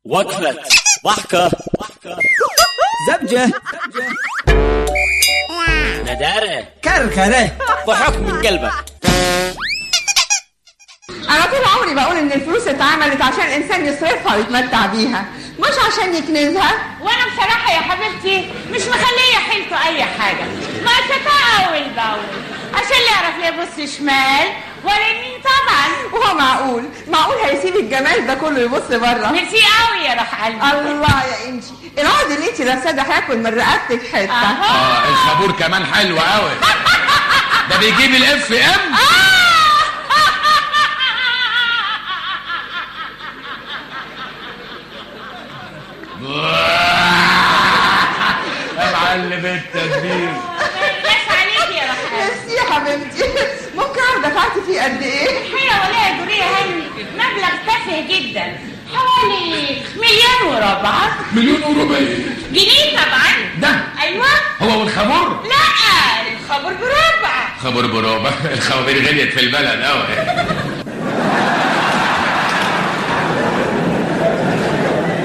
وقفة ضحكة زبجة ندارة كركرة ضحك من قلبك انا طول عمري بقول ان الفلوس اتعملت عشان الانسان يصرفها ويتمتع بيها مش عشان يكنزها وانا بصراحه يا حبيبتي مش مخليه حيلته اي حاجه ناقصتها اول باول عشان لا يعرف لا يبص شمال ولا يمين طبعا وهو معقول معقول هيسيب الجمال ده كله يبص بره ميرسي قوي يا روح قلبي الله يا انجي العقد اللي انت لابساه ده هياكل من رقبتك حته اهو اه الخابور كمان حلو قوي ده بيجيب الاف ام يا معلم التدبير بس عليك يا روح قلبي ميرسي يا حبيبتي ممكن اعرف دفعت فيه قد ايه الحقيقه ولا يا جوريه هاني مبلغ تافه جدا حوالي مليون وربع مليون وربع جنيه طبعا ده ايوه هو والخابور لا الخبر بربع خبر بربع الخوابير غليت في البلد قوي